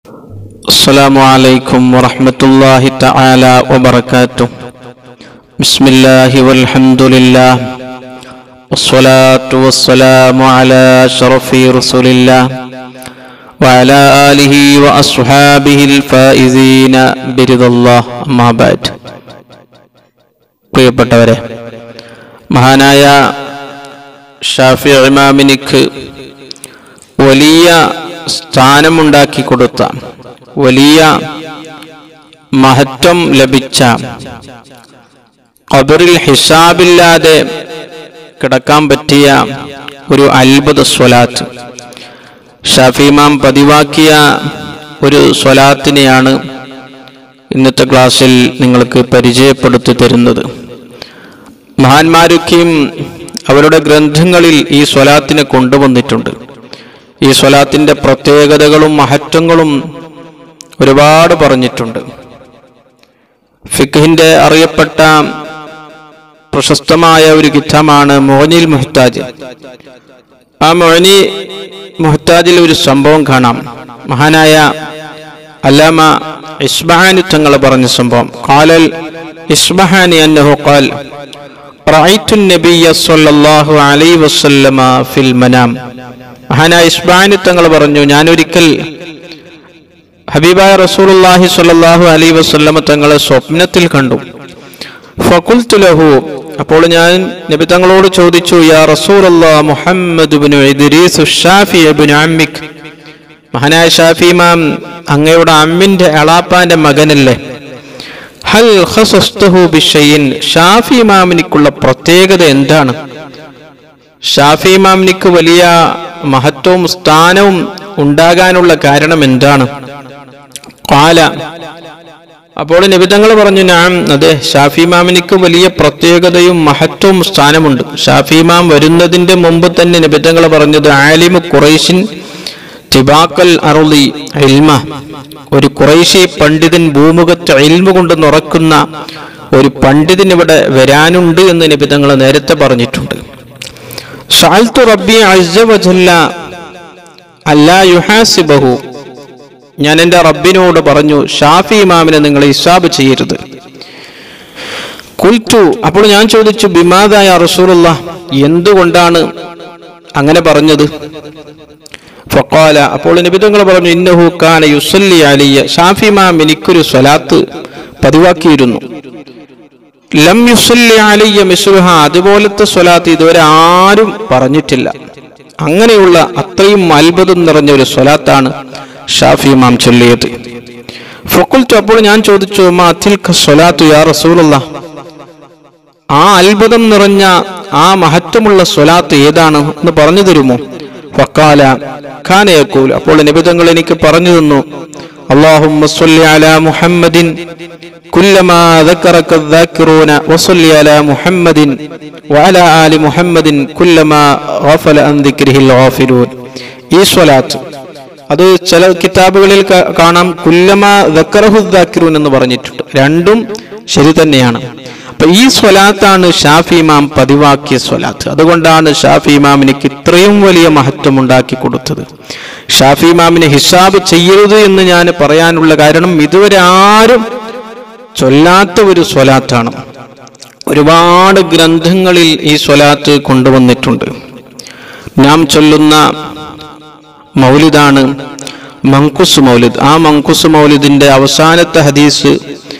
السلام عليكم ورحمة الله تعالى وبركاته بسم الله والحمد لله والصلاة والسلام على أشرف رسول الله وعلى آله وأصحابه الفائزين برضا الله أما بعد പ്രിയപ്പെട്ടവരെ മഹാനായ ഷാഫി ഇമാമിനിക്ക് വലിയ സ്ഥാനമുണ്ടാക്കി കൊടുത്ത വലിയ മഹത്വം ലഭിച്ച ഖബറിൽ ഹിസാബില്ലാതെ കിടക്കാൻ പറ്റിയ ഒരു അത്ഭുത സ്വലാത്ത് ഷാഫിമാം പതിവാക്കിയ ഒരു സ്വലാത്തിനെയാണ് ഇന്നത്തെ ക്ലാസ്സിൽ നിങ്ങൾക്ക് പരിചയപ്പെടുത്തി തരുന്നത് മഹാന്മാരൊക്കെയും അവരുടെ ഗ്രന്ഥങ്ങളിൽ ഈ സ്വലാത്തിനെ കൊണ്ടുവന്നിട്ടുണ്ട് ഈ സ്വലാത്തിന്റെ പ്രത്യേകതകളും മഹത്വങ്ങളും ഒരുപാട് പറഞ്ഞിട്ടുണ്ട് ഫിഖിന്റെ അറിയപ്പെട്ട പ്രശസ്തമായ ഒരു കിതാബാണ് മോനിൽ മുഹ്താജ് ആ മോനി മുഹ്താജിൽ ഒരു സംഭവം കാണാം മഹാനായ അല്ലാമ ഇസ്ബഹാനി തങ്ങൾ പറഞ്ഞ സംഭവം കാലൽ ഇസ്ബഹാനി അന്നഹു ഖാൽ റഅയ്തു നബിയ സല്ലല്ലാഹു അലൈഹി വസല്ലമ ഫിൽ മനാം മഹാനായ ഇസ്ബഹാനി തങ്ങൾ പറഞ്ഞു ഞാൻ ഒരിക്കൽ ഹബീബായ റസൂലുള്ളാഹി സ്വല്ലല്ലാഹു അലൈഹി വസല്ലമ തങ്ങളെ സ്വപ്നത്തിൽ കണ്ടു ഫഖുൽതു ലഹു അപ്പോൾ ഞാൻ നബി തങ്ങളോട് ചോദിച്ചു യാ റസൂലല്ലാഹ് മുഹമ്മദ് ഇബ്നു ഇദ്രീസ് ഷാഫി ഇബ്നു അമ്മിക് മഹാനായ ഷാഫി ഇമാം അങ്ങയുടെ അമ്മിന്റെ അളാപ്പാന്റെ മകനല്ലേ ഹൽ ഖസസ്തഹു ബിഷൈൻ ഷാഫി ഇമാമിനിക്കുള്ള പ്രത്യേകത എന്താണ് ഷാഫി ഇമാമിനിക്ക് വലിയ മഹത്വവും സ്ഥാനവും ഉണ്ടാകാനുള്ള കാരണം എന്താണ് കാല അപ്പോൾ നിബിതങ്ങൾ പറഞ്ഞു ഞാൻ അതെ ഷാഫി ഇമാമിനിക്ക് വലിയ പ്രത്യേകതയും മഹത്വവും സ്ഥാനമുണ്ട് ഷാഫി ഇമാം വരുന്നതിന്റെ മുമ്പ് തന്നെ നിബിതങ്ങൾ പറഞ്ഞത് ആലിമു ഖുറൈശിൻ തിബാക്കൽ അറുളി ഇൽമ ഒരു കുറേശ്ശി പണ്ഡിതൻ ഭൂമുഖത്ത് ഇൽമ കൊണ്ട് നിറക്കുന്ന ഒരു പണ്ഡിതൻ ഇവിടെ വരാനുണ്ട് എന്ന് നിബിതങ്ങൾ നേരത്തെ പറഞ്ഞിട്ടുണ്ട് സഅൽതു റബ്ബി അസ്സ വജല്ല അല്ലാ യുഹാസിബഹു ഞാൻ എൻ്റെ റബ്ബിനോട് പറഞ്ഞു ഷാഫി ഇമാമിനെ നിങ്ങൾ ഇസാബ് ചെയ്യരുത് കുൽത്തു അപ്പോൾ ഞാൻ ചോദിച്ചു ബിമാദായ റസൂലുള്ള എന്തുകൊണ്ടാണ് അങ്ങനെ പറഞ്ഞത് ഫക്കാല അപ്പോൾ നിബിതങ്ങൾ പറഞ്ഞു ഇന്നഹു കാന യുസല്ലി അലിയ ഷാഫി ഇമാം എനിക്കൊരു സ്വലാത്ത് പതിവാക്കിയിരുന്നു ലം യുസല്ലി അലിയ മിസ്ലുഹ അതുപോലത്തെ സ്വലാത്ത് ഇതുവരെ ആരും പറഞ്ഞിട്ടില്ല അങ്ങനെയുള്ള അത്രയും അത്ഭുതം നിറഞ്ഞ ഒരു സ്വലാത്താണ് ഷാഫി ഇമാം ചൊല്ലിയത് ഫക്കുൽത്തു അപ്പോൾ ഞാൻ ചോദിച്ചു മാ തിൽക സ്വലാത്തു യാ റസൂലുള്ള ആ അത്ഭുതം നിറഞ്ഞ ആ മഹത്വമുള്ള സ്വലാത്ത് ഏതാണ് എന്ന് പറഞ്ഞു തരുമോ ഫക്കാല ഖാനയക്കൂൽ അപ്പോൾ നിബിതങ്ങൾ എനിക്ക് പറഞ്ഞു തന്നു اللهم صل على محمد كلما ذكرك الذاكرون وصل على محمد وعلى آل محمد كلما غفل عن ذكره الغافلون ഈ സ്വലാത്ത് അത് ചില കിതാബുകളിൽ ക- കാണാം കുല്ലമ ദക്കറഹുദ്ദാക്കിറൂൻ എന്ന് പറഞ്ഞിട്ടുണ്ട് രണ്ടും ശരി തന്നെയാണ് അപ്പൊ ഈ സ്വലാത്താണ് ഷാഫി ഇമാം പതിവാക്കിയ സ്വലാത്ത് അതുകൊണ്ടാണ് ഷാഫി ഇമാമിനിക്ക് ഇത്രയും വലിയ മഹത്വം ഉണ്ടാക്കി കൊടുത്തത് ഷാഫി ഇമാമിനെ ഹിസാബ് ചെയ്യരുത് എന്ന് ഞാൻ പറയാനുള്ള കാരണം ഇതുവരെ ആരും ചൊല്ലാത്ത ഒരു സ്വലാത്താണ് ഒരുപാട് ഗ്രന്ഥങ്ങളിൽ ഈ സ്വലാത്ത് കൊണ്ടുവന്നിട്ടുണ്ട് നാം ചൊല്ലുന്ന മൗലിദാണ് മങ്കുസ് മൗലിദ് ആ മങ്കുസ് മൗലിദിന്റെ അവസാനത്തെ ഹദീസ്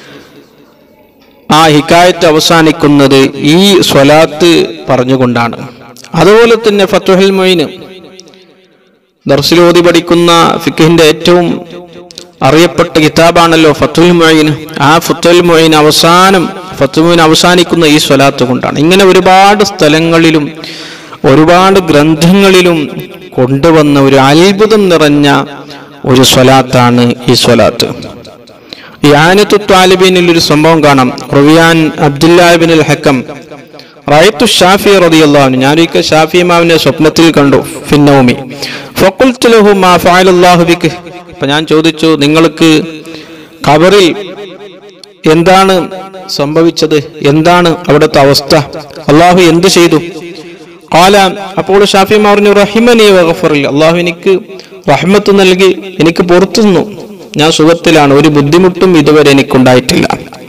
ആ ഹിക്കായത്ത് അവസാനിക്കുന്നത് ഈ സ്വലാത്ത് പറഞ്ഞുകൊണ്ടാണ് അതുപോലെ തന്നെ ഫത്തുഹൽ മൊയിന് ദർസിലോതി പഠിക്കുന്ന ഫിഖിന്റെ ഏറ്റവും അറിയപ്പെട്ട കിതാബാണല്ലോ ഫത്തുൽ മൊയിൻ ആ ഫത്തുൽ മൊയിൻ അവസാനം ഫത്തുമൊയിൻ അവസാനിക്കുന്ന ഈ സ്വലാത്ത് കൊണ്ടാണ് ഇങ്ങനെ ഒരുപാട് സ്ഥലങ്ങളിലും ഒരുപാട് ഗ്രന്ഥങ്ങളിലും കൊണ്ടുവന്ന ഒരു അത്ഭുതം നിറഞ്ഞ ഒരു സ്വലാത്താണ് ഈ സ്വലാത്ത് ഈ ആനത്തു താലിബീനിൽ ഒരു സംഭവം കാണാം റുവിയാൻ അബ്ദുല്ലാബിൻ അൽ ഹക്കം റൈത്തു ഷാഫി റളിയല്ലാഹു ഞാൻ ഒരിക്കൽ ഷാഫി ഇമാമിനെ സ്വപ്നത്തിൽ കണ്ടു ഫിന്നൗമി ഫഖുൽതു ലഹു മാ ഫഅലല്ലാഹു ബിക അപ്പൊ ഞാൻ ചോദിച്ചു നിങ്ങൾക്ക് ഖബറിൽ എന്താണ് സംഭവിച്ചത് എന്താണ് അവിടുത്തെ അവസ്ഥ അള്ളാഹു എന്ത് ചെയ്തു കാല അപ്പോൾ ഷാഫി പറഞ്ഞു റഹിമനി വഗഫറിൽ അള്ളാഹു എനിക്ക് റഹ്മത്ത് നൽകി എനിക്ക് പുറത്തു തന്നു ഞാൻ സുഖത്തിലാണ് ഒരു ബുദ്ധിമുട്ടും ഇതുവരെ എനിക്കുണ്ടായിട്ടില്ല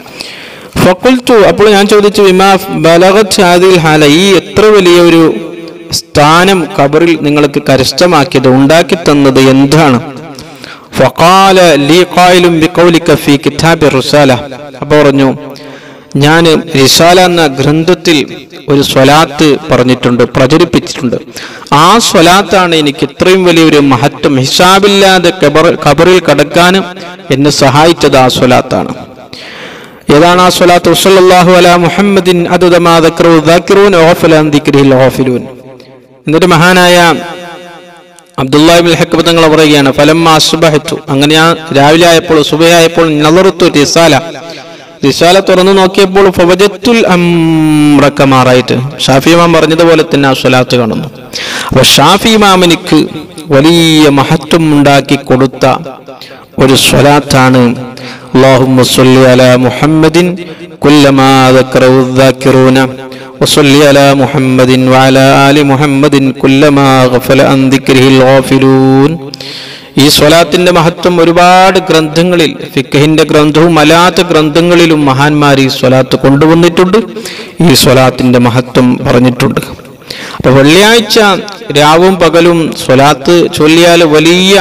ഫക്കുൽത്തു അപ്പോൾ ഞാൻ ചോദിച്ചു വിമാ ബലഗത് ഹാദിൽ ഹാല ഈ എത്ര വലിയ ഒരു സ്ഥാനം ഖബറിൽ നിങ്ങൾക്ക് കരസ്ഥമാക്കിയത് ഉണ്ടാക്കി തന്നത് എന്താണ് ഫഖാല ലീ ഖായിലും ബിഖൗലിക ഫീ കിതാബി റിസാല അപ്പോൾ പറഞ്ഞു ഞാൻ റിസാല എന്ന ഗ്രന്ഥത്തിൽ ഒരു സ്വലാത്ത് പറഞ്ഞിട്ടുണ്ട് പ്രചരിപ്പിച്ചിട്ടുണ്ട് ആ സ്വലാത്താണ് എനിക്ക് ഇത്രയും വലിയൊരു മഹത്വം ഹിസാബില്ലാതെ ഖബർ ഖബറിൽ കടക്കാൻ എന്നെ സഹായിച്ചത് ആ സ്വലാത്താണ് ഏതാണ് ആ സ്വലാത്ത് വസല്ലല്ലാഹു അലാ മുഹമ്മദിൻ അതുദമാ ദക്റു ദാക്കിറൂൻ ഓഫല അൻ ദിക്രിഹിൽ ഓഫിലൂൻ എന്നിട്ട് മഹാനായ അബ്ദുല്ലാഹിബിൻ ഹക്കബ് തങ്ങൾ പറയുകയാണ് ഫലം അസുബഹത്തു അങ്ങനെ ഞാൻ രാവിലെ ആയപ്പോൾ സുബയായപ്പോൾ നലറുത്തു റിസാല റിസാല തുറന്നു നോക്കിയപ്പോൾ ഫവജത്തുൽ അമ്രക്കമാറായിട്ട് ഷാഫി ഇമാം പറഞ്ഞതുപോലെ തന്നെ ആ സ്വലാത്ത് കാണുന്നു അപ്പൊ ഷാഫി ഇമാമിനിക്ക് വലിയ മഹത്വം ഉണ്ടാക്കി കൊടുത്ത ഒരു സ്വലാത്താണ് اللهم صل على محمد كلما ذكره الذاكرون وصل على محمد وعلى آل محمد كلما غفل عن ذكره الغافلون ഈ സ്വലാത്തിന്റെ മഹത്വം ഒരുപാട് ഗ്രന്ഥങ്ങളിൽ ഫിക്കഹിന്റെ ഗ്രന്ഥവും അല്ലാത്ത ഗ്രന്ഥങ്ങളിലും മഹാന്മാർ ഈ സ്വലാത്ത് കൊണ്ടുവന്നിട്ടുണ്ട് ഈ സ്വലാത്തിന്റെ മഹത്വം പറഞ്ഞിട്ടുണ്ട് അപ്പൊ വെള്ളിയാഴ്ച രാവും പകലും സ്വലാത്ത് ചൊല്ലിയാൽ വലിയ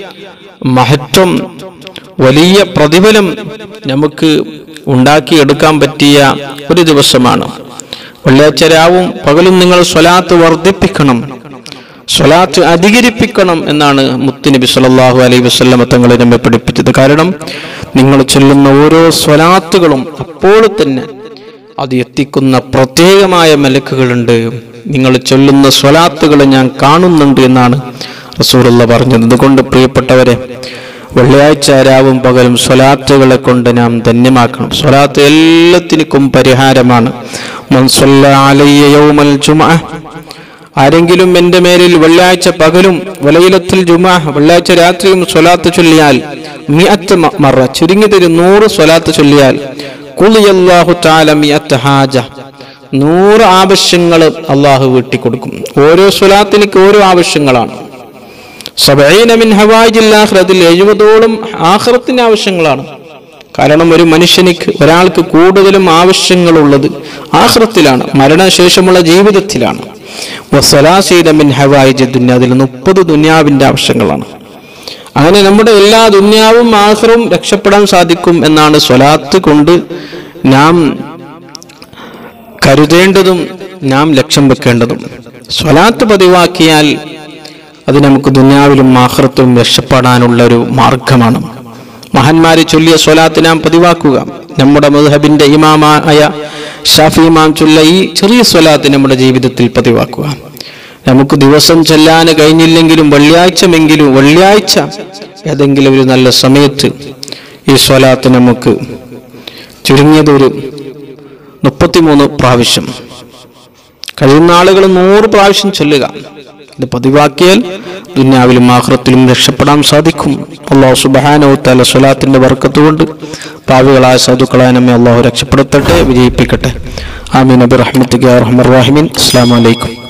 മഹത്വം വലിയ പ്രതിഫലം നമുക്ക് ഉണ്ടാക്കിയെടുക്കാൻ പറ്റിയ ഒരു ദിവസമാണ് വെള്ളിയാഴ്ച രാവും പകലും നിങ്ങൾ സ്വലാത്ത് വർദ്ധിപ്പിക്കണം സ്വലാത്ത് അധികരിപ്പിക്കണം എന്നാണ് മുത്തുനബി സല്ലല്ലാഹു അലൈഹി വസല്ലമ തങ്ങളെ നമ്മെ പഠിപ്പിച്ചത് കാരണം നിങ്ങൾ ചൊല്ലുന്ന ഓരോ സ്വലാത്തുകളും അപ്പോൾ തന്നെ അത് എത്തിക്കുന്ന പ്രത്യേകമായ മലക്കുകളുണ്ട് നിങ്ങൾ ചൊല്ലുന്ന സ്വലാത്തുകൾ ഞാൻ കാണുന്നുണ്ട് എന്നാണ് റസൂലുള്ള പറഞ്ഞത് അതുകൊണ്ട് പ്രിയപ്പെട്ടവരെ വെള്ളിയാഴ്ച രാവും പകലും സ്വലാത്തുകളെ കൊണ്ട് നാം ധന്യമാക്കണം സ്വലാത്ത് എല്ലാത്തിനും പരിഹാരമാണ് മൻ സ്വല്ല അലയ്യ യൗമൽ ജുമഅ ആരെങ്കിലും എൻ്റെ മേലിൽ വെള്ളിയാഴ്ച പകലും വലയിലത്തിൽ ജുമാ വെള്ളിയാഴ്ച രാത്രിയും സ്വലാത്ത് ചൊല്ലിയാൽ മിയത്ത് മ- മറ ചുരുങ്ങിയതൊരു നൂറ് സ്വലാത്ത് ചൊല്ലിയാൽ കുളിയല്ലാഹു താല മിയത്ത് ഹാജ നൂറ് ആവശ്യങ്ങൾ അള്ളാഹു വീട്ടിക്കൊടുക്കും ഓരോ സ്വലാത്തിനിക്ക് ഓരോ ആവശ്യങ്ങളാണ് സബഈന മിൻ ഹവായിജിൽ ആഖിറത്തിൽ എഴുപതോളം ആഖിറത്തിന്റെ ആവശ്യങ്ങളാണ് കാരണം ഒരു മനുഷ്യനിക്ക് ഒരാൾക്ക് കൂടുതലും ആവശ്യങ്ങളുള്ളത് ആഖിറത്തിലാണ് മരണശേഷമുള്ള ജീവിതത്തിലാണ് വസലാസീന മിൻ ഹവായിജ് ദുന്യ അതിൽ മുപ്പത് ദുന്യാവിന്റെ ആവശ്യങ്ങളാണ് അങ്ങനെ നമ്മുടെ എല്ലാ ദുന്യാവും ആഖിറും രക്ഷപ്പെടാൻ സാധിക്കും എന്നാണ് സ്വലാത്ത് കൊണ്ട് നാം കരുതേണ്ടതും നാം ലക്ഷ്യം വെക്കേണ്ടതും സ്വലാത്ത് പതിവാക്കിയാൽ അത് നമുക്ക് ദുനിയാവിലും ആഹ്റത്തിലും രക്ഷപ്പെടാനുള്ള ഒരു മാർഗമാണ് മഹാന്മാരെ ചൊല്ലിയ സ്വലാത്ത് നാം പതിവാക്കുക നമ്മുടെ മധുഹബിന്റെ ഇമാമായ ഷാഫി ഇമാം ചൊല്ല ഈ ചെറിയ സ്വലാത്ത് നമ്മുടെ ജീവിതത്തിൽ പതിവാക്കുക നമുക്ക് ദിവസം ചെല്ലാൻ കഴിഞ്ഞില്ലെങ്കിലും വെള്ളിയാഴ്ചമെങ്കിലും വെള്ളിയാഴ്ച ഏതെങ്കിലും ഒരു നല്ല സമയത്ത് ഈ സ്വലാത്ത് നമുക്ക് ചുരുങ്ങിയതൊരു മുപ്പത്തിമൂന്ന് പ്രാവശ്യം കഴിയുന്ന ആളുകൾ നൂറ് പ്രാവശ്യം ചൊല്ലുക ഇത് പതിവാക്കിയാൽ ദുന്യാവിലും ആഹ്റത്തിലും രക്ഷപ്പെടാൻ സാധിക്കും അള്ളാഹു സുബാനോ തല സ്വലാത്തിന്റെ വർക്കത്തുകൊണ്ട് പാവികളായ സാധുക്കളായ നമ്മെ അള്ളാഹു രക്ഷപ്പെടുത്തട്ടെ വിജയിപ്പിക്കട്ടെ ആമീൻ അബി റഹ്മത്തിക്ക് റഹ്മർ റാഹിമീൻ അസ്സാം വലൈക്കും